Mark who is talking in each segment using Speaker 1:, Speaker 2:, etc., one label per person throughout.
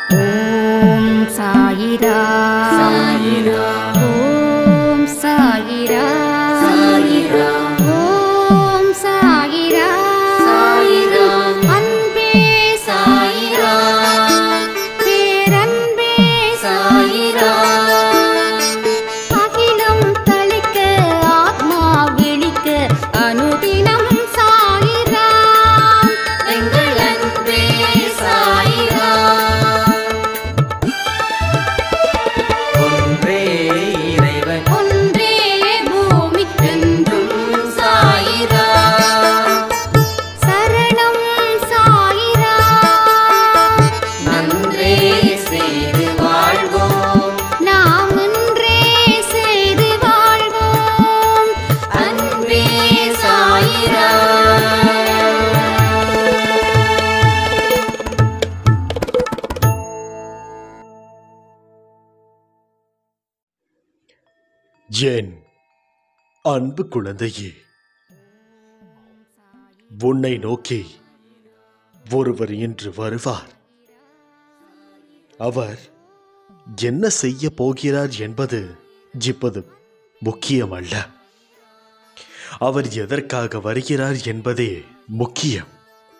Speaker 1: ஓம் சாயிரா
Speaker 2: சாயிரா
Speaker 1: ஓம் சாயிரா
Speaker 2: சாயிரா
Speaker 1: ஓம் சாயிரா
Speaker 2: சாயிரா
Speaker 1: அன்பே
Speaker 2: சாயிரா
Speaker 1: பேரன்பே
Speaker 2: சாயிரா
Speaker 1: அகிலம் தளிக்க ஆத்மா விழிக்க அனுதினம் சாயிரா
Speaker 2: எங்கள் அன்பே சாயிரா ஒன்றே இறைவன்
Speaker 1: ஒன்றே பூமிக்கென்றும்
Speaker 2: என்றும் சாயிரா
Speaker 1: சரணம் சாயிரா
Speaker 2: நன்றே செய்து வாழ்வோம்
Speaker 1: நாம் ஒன்றே செய்து வாழ்வோம்
Speaker 2: அன்பே சாயிரா
Speaker 3: என் அன்பு குழந்தையே உன்னை நோக்கி ஒருவர் இன்று வருவார் அவர் என்ன செய்ய போகிறார் என்பது இப்போது முக்கியமல்ல அவர் எதற்காக வருகிறார் என்பதே முக்கியம்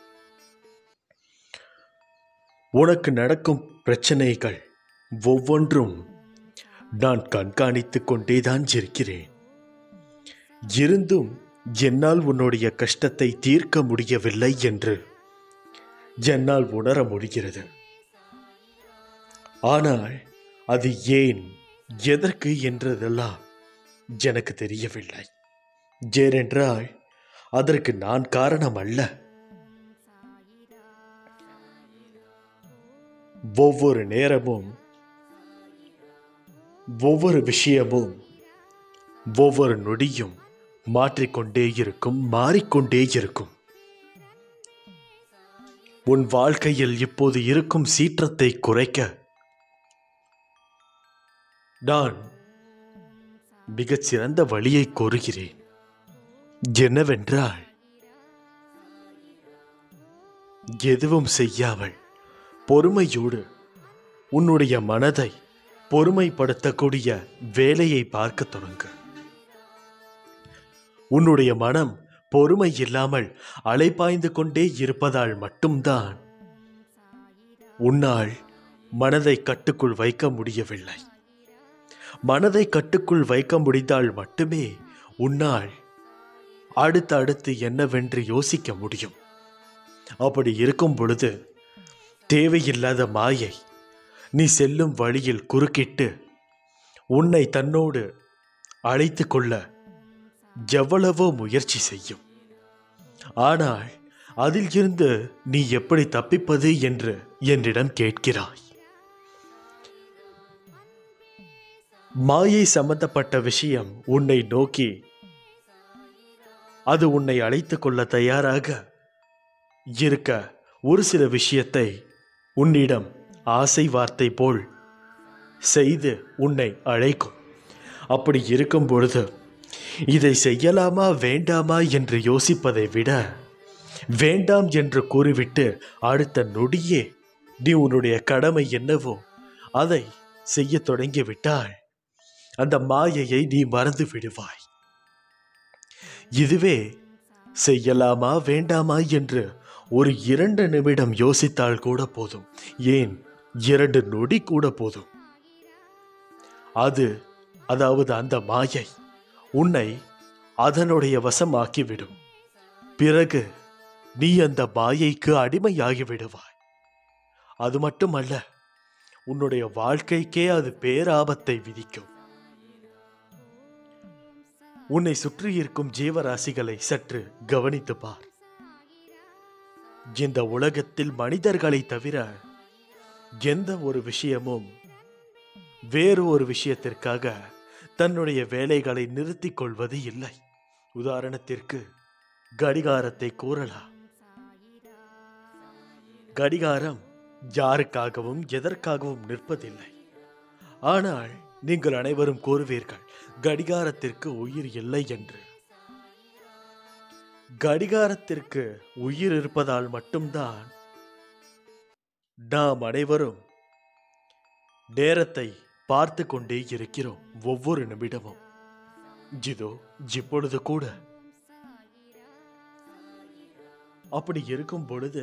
Speaker 3: உனக்கு நடக்கும் பிரச்சனைகள் ஒவ்வொன்றும் நான் கண்காணித்துக் கொண்டேதான் இருக்கிறேன் இருந்தும் என்னால் உன்னுடைய கஷ்டத்தை தீர்க்க முடியவில்லை என்று என்னால் உணர முடிகிறது ஆனால் அது ஏன் எதற்கு என்றதெல்லாம் எனக்கு தெரியவில்லை ஏனென்றால் அதற்கு நான் காரணம் அல்ல ஒவ்வொரு நேரமும் ஒவ்வொரு விஷயமும் ஒவ்வொரு நொடியும் மாற்றிக்கொண்டே இருக்கும் மாறிக்கொண்டே இருக்கும் உன் வாழ்க்கையில் இப்போது இருக்கும் சீற்றத்தை குறைக்க நான் மிகச் சிறந்த வழியை கோருகிறேன் என்னவென்றால் எதுவும் செய்யாமல் பொறுமையோடு உன்னுடைய மனதை பொறுமைப்படுத்தக்கூடிய வேலையை பார்க்க தொடங்கு உன்னுடைய மனம் பொறுமை இல்லாமல் அலைபாய்ந்து கொண்டே இருப்பதால் மட்டும்தான் உன்னால் மனதை கட்டுக்குள் வைக்க முடியவில்லை மனதை கட்டுக்குள் வைக்க முடிந்தால் மட்டுமே உன்னால் அடுத்து அடுத்து என்னவென்று யோசிக்க முடியும் அப்படி இருக்கும் பொழுது தேவையில்லாத மாயை நீ செல்லும் வழியில் குறுக்கிட்டு உன்னை தன்னோடு அழைத்து கொள்ள எவ்வளவோ முயற்சி செய்யும் ஆனால் அதில் இருந்து நீ எப்படி தப்பிப்பது என்று என்னிடம் கேட்கிறாய் மாயை சம்பந்தப்பட்ட விஷயம் உன்னை நோக்கி அது உன்னை அழைத்துக் கொள்ள தயாராக இருக்க ஒரு சில விஷயத்தை உன்னிடம் ஆசை வார்த்தை போல் செய்து உன்னை அழைக்கும் அப்படி இருக்கும் பொழுது இதை செய்யலாமா வேண்டாமா என்று யோசிப்பதை விட வேண்டாம் என்று கூறிவிட்டு அடுத்த நொடியே நீ உன்னுடைய கடமை என்னவோ அதை செய்ய தொடங்கிவிட்டால் அந்த மாயையை நீ மறந்து விடுவாய் இதுவே செய்யலாமா வேண்டாமா என்று ஒரு இரண்டு நிமிடம் யோசித்தால் கூட போதும் ஏன் இரண்டு நொடி கூட போதும் அது அதாவது அந்த மாயை உன்னை அதனுடைய வசமாக்கிவிடும் பிறகு நீ அந்த மாயைக்கு அடிமையாகி விடுவாய் அது மட்டுமல்ல உன்னுடைய வாழ்க்கைக்கே அது பேராபத்தை விதிக்கும் உன்னை சுற்றி இருக்கும் ஜீவராசிகளை சற்று கவனித்து பார் இந்த உலகத்தில் மனிதர்களை தவிர எந்த ஒரு விஷயமும் வேறு ஒரு விஷயத்திற்காக தன்னுடைய வேலைகளை நிறுத்திக் கொள்வது இல்லை உதாரணத்திற்கு கடிகாரத்தை கூறலாம் கடிகாரம் யாருக்காகவும் எதற்காகவும் நிற்பதில்லை ஆனால் நீங்கள் அனைவரும் கூறுவீர்கள் கடிகாரத்திற்கு உயிர் இல்லை என்று கடிகாரத்திற்கு உயிர் இருப்பதால் மட்டும்தான் நாம் அனைவரும் நேரத்தை பார்த்து கொண்டே இருக்கிறோம் ஒவ்வொரு நிமிடமும் இதோ இப்பொழுது கூட அப்படி இருக்கும் பொழுது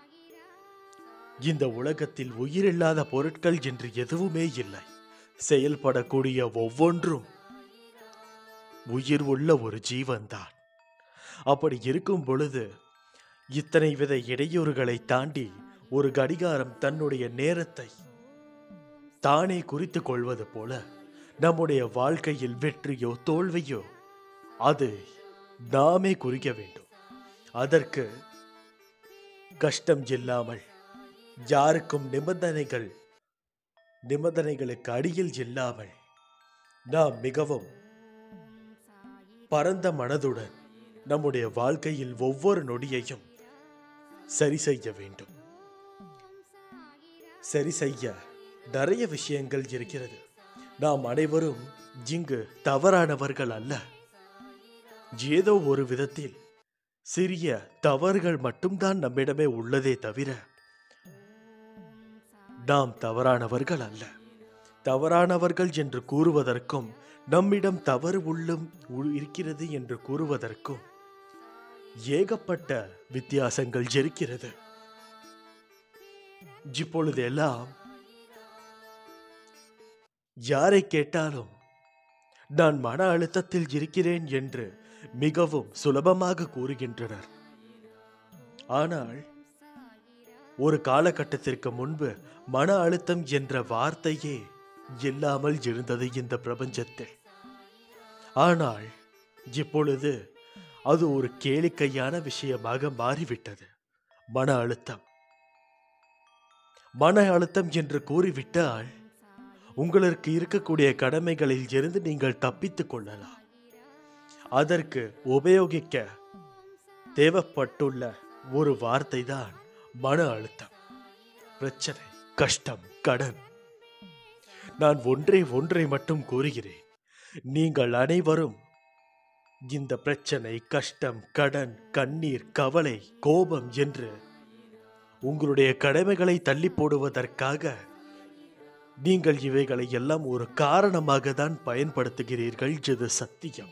Speaker 3: இந்த உலகத்தில் உயிரில்லாத பொருட்கள் என்று எதுவுமே இல்லை செயல்படக்கூடிய ஒவ்வொன்றும் உயிர் உள்ள ஒரு ஜீவன்தான் அப்படி இருக்கும் பொழுது இத்தனை வித இடையூறுகளை தாண்டி ஒரு கடிகாரம் தன்னுடைய நேரத்தை தானே குறித்துக் கொள்வது போல நம்முடைய வாழ்க்கையில் வெற்றியோ தோல்வியோ அது நாமே குறிக்க வேண்டும் அதற்கு கஷ்டம் இல்லாமல் யாருக்கும் நிபந்தனைகள் நிபந்தனைகளுக்கு அடியில் இல்லாமல் நாம் மிகவும் பரந்த மனதுடன் நம்முடைய வாழ்க்கையில் ஒவ்வொரு நொடியையும் சரி செய்ய வேண்டும் சரி செய்ய நிறைய விஷயங்கள் இருக்கிறது நாம் அனைவரும் இங்கு தவறானவர்கள் அல்ல ஏதோ ஒரு விதத்தில் சிறிய தவறுகள் மட்டும்தான் நம்மிடமே உள்ளதே தவிர நாம் தவறானவர்கள் அல்ல தவறானவர்கள் என்று கூறுவதற்கும் நம்மிடம் தவறு உள்ளும் உ- இருக்கிறது என்று கூறுவதற்கும் ஏகப்பட்ட வித்தியாசங்கள் இருக்கிறது இப்பொழுது எல்லாம் யாரை கேட்டாலும் நான் மன அழுத்தத்தில் இருக்கிறேன் என்று மிகவும் சுலபமாக கூறுகின்றனர் ஆனால் ஒரு காலகட்டத்திற்கு முன்பு மன அழுத்தம் என்ற வார்த்தையே இல்லாமல் இருந்தது இந்த பிரபஞ்சத்தில் ஆனால் இப்பொழுது அது ஒரு கேளிக்கையான விஷயமாக மாறிவிட்டது மன அழுத்தம் மன அழுத்தம் என்று கூறிவிட்டால் உங்களுக்கு இருக்கக்கூடிய கடமைகளில் இருந்து நீங்கள் தப்பித்துக் கொள்ளலாம் அதற்கு உபயோகிக்க தேவைப்பட்டுள்ள ஒரு வார்த்தை தான் மன அழுத்தம் பிரச்சனை கஷ்டம் கடன் நான் ஒன்றே ஒன்றை மட்டும் கூறுகிறேன் நீங்கள் அனைவரும் இந்த பிரச்சனை கஷ்டம் கடன் கண்ணீர் கவலை கோபம் என்று உங்களுடைய கடமைகளை தள்ளி போடுவதற்காக நீங்கள் இவைகளை எல்லாம் ஒரு காரணமாக தான் பயன்படுத்துகிறீர்கள் இது சத்தியம்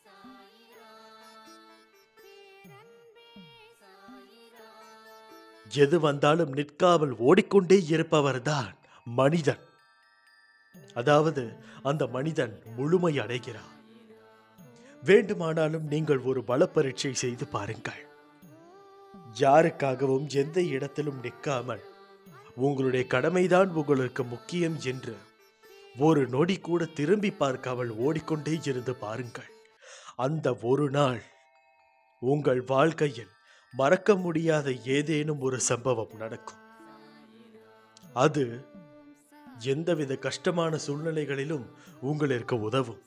Speaker 3: எது வந்தாலும் நிற்காமல் ஓடிக்கொண்டே இருப்பவர்தான் மனிதன் அதாவது அந்த மனிதன் முழுமை அடைகிறார் வேண்டுமானாலும் நீங்கள் ஒரு பல பரீட்சை செய்து பாருங்கள் யாருக்காகவும் எந்த இடத்திலும் நிற்காமல் உங்களுடைய கடமைதான் உங்களுக்கு முக்கியம் என்று ஒரு நொடி கூட திரும்பி பார்க்காமல் ஓடிக்கொண்டே இருந்து பாருங்கள் அந்த ஒரு நாள் உங்கள் வாழ்க்கையில் மறக்க முடியாத ஏதேனும் ஒரு சம்பவம் நடக்கும் அது எந்தவித கஷ்டமான சூழ்நிலைகளிலும் உங்களுக்கு உதவும்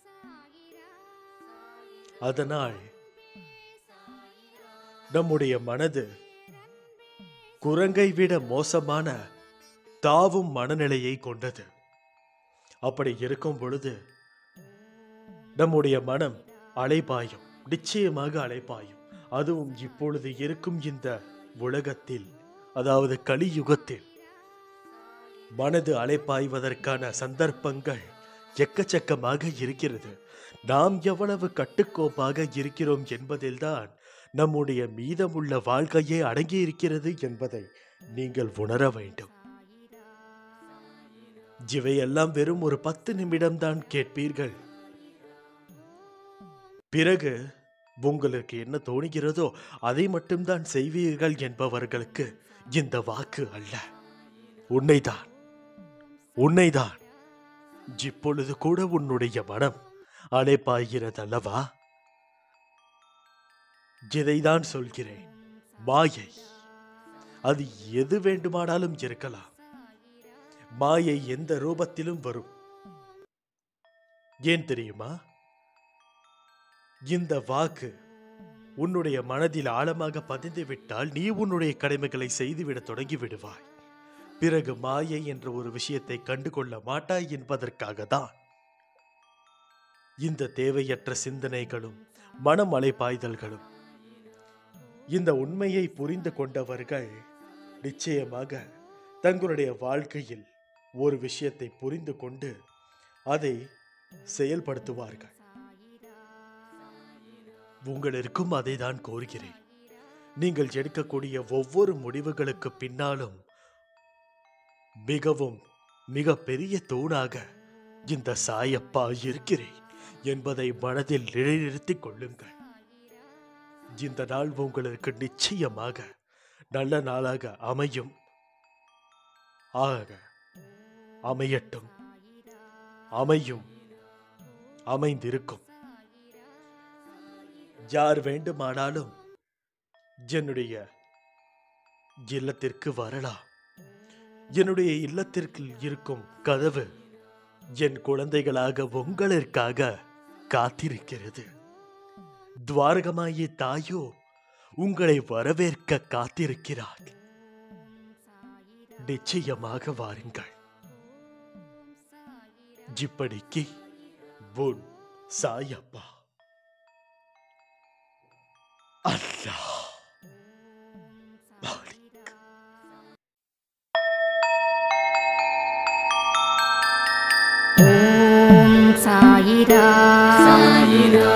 Speaker 3: அதனால் நம்முடைய மனது குரங்கை விட மோசமான தாவும் மனநிலையை கொண்டது அப்படி இருக்கும் பொழுது நம்முடைய மனம் அலைபாயும் நிச்சயமாக அலைபாயும் அதுவும் இப்பொழுது இருக்கும் இந்த உலகத்தில் அதாவது கலியுகத்தில் மனது அலைப்பாய்வதற்கான சந்தர்ப்பங்கள் எக்கச்சக்கமாக இருக்கிறது நாம் எவ்வளவு கட்டுக்கோப்பாக இருக்கிறோம் என்பதில்தான் நம்முடைய மீதமுள்ள வாழ்க்கையே அடங்கியிருக்கிறது என்பதை நீங்கள் உணர வேண்டும் இவையெல்லாம் வெறும் ஒரு பத்து நிமிடம்தான் கேட்பீர்கள் பிறகு உங்களுக்கு என்ன தோணுகிறதோ அதை மட்டும்தான் செய்வீர்கள் என்பவர்களுக்கு இந்த வாக்கு அல்ல உண்மைதான் உண்மைதான் இப்பொழுது கூட உன்னுடைய மனம் அலைப்பாய்கிறதல்லவா இதைதான் சொல்கிறேன் மாயை அது எது வேண்டுமானாலும் இருக்கலாம் மாயை எந்த ரூபத்திலும் வரும் ஏன் தெரியுமா இந்த வாக்கு உன்னுடைய மனதில் ஆழமாக பதிந்து விட்டால் நீ உன்னுடைய கடமைகளை செய்துவிட தொடங்கி விடுவாய் பிறகு மாயை என்ற ஒரு விஷயத்தை கண்டுகொள்ள மாட்டாய் என்பதற்காக தான் இந்த தேவையற்ற சிந்தனைகளும் மனம் அலைப்பாய்தல்களும் இந்த உண்மையை புரிந்து கொண்டவர்கள் நிச்சயமாக தங்களுடைய வாழ்க்கையில் ஒரு விஷயத்தை புரிந்து கொண்டு அதை செயல்படுத்துவார்கள் உங்களிற்கும் அதை தான் கோருகிறேன் நீங்கள் எடுக்கக்கூடிய ஒவ்வொரு முடிவுகளுக்கு பின்னாலும் மிகவும் மிக பெரிய தூணாக இந்த சாயப்பா இருக்கிறேன் என்பதை மனதில் நிலைநிறுத்திக் கொள்ளுங்கள் இந்த நாள் உங்களுக்கு நிச்சயமாக நல்ல நாளாக அமையும் ஆக அமையட்டும் அமையும் அமைந்திருக்கும் யார் வேண்டுமானாலும் என்னுடைய இல்லத்திற்கு வரலாம் என்னுடைய இல்லத்திற்கு இருக்கும் கதவு என் குழந்தைகளாக உங்களிற்காக காத்திருக்கிறது துவாரகமாயி தாயோ உங்களை வரவேற்க காத்திருக்கிறார் நிச்சயமாக வாருங்கள் இப்படிக்கு உன் சாயப்பா அல்லாஹ் மாலிக்
Speaker 1: ஓம் சாயிரா
Speaker 2: சாயிரா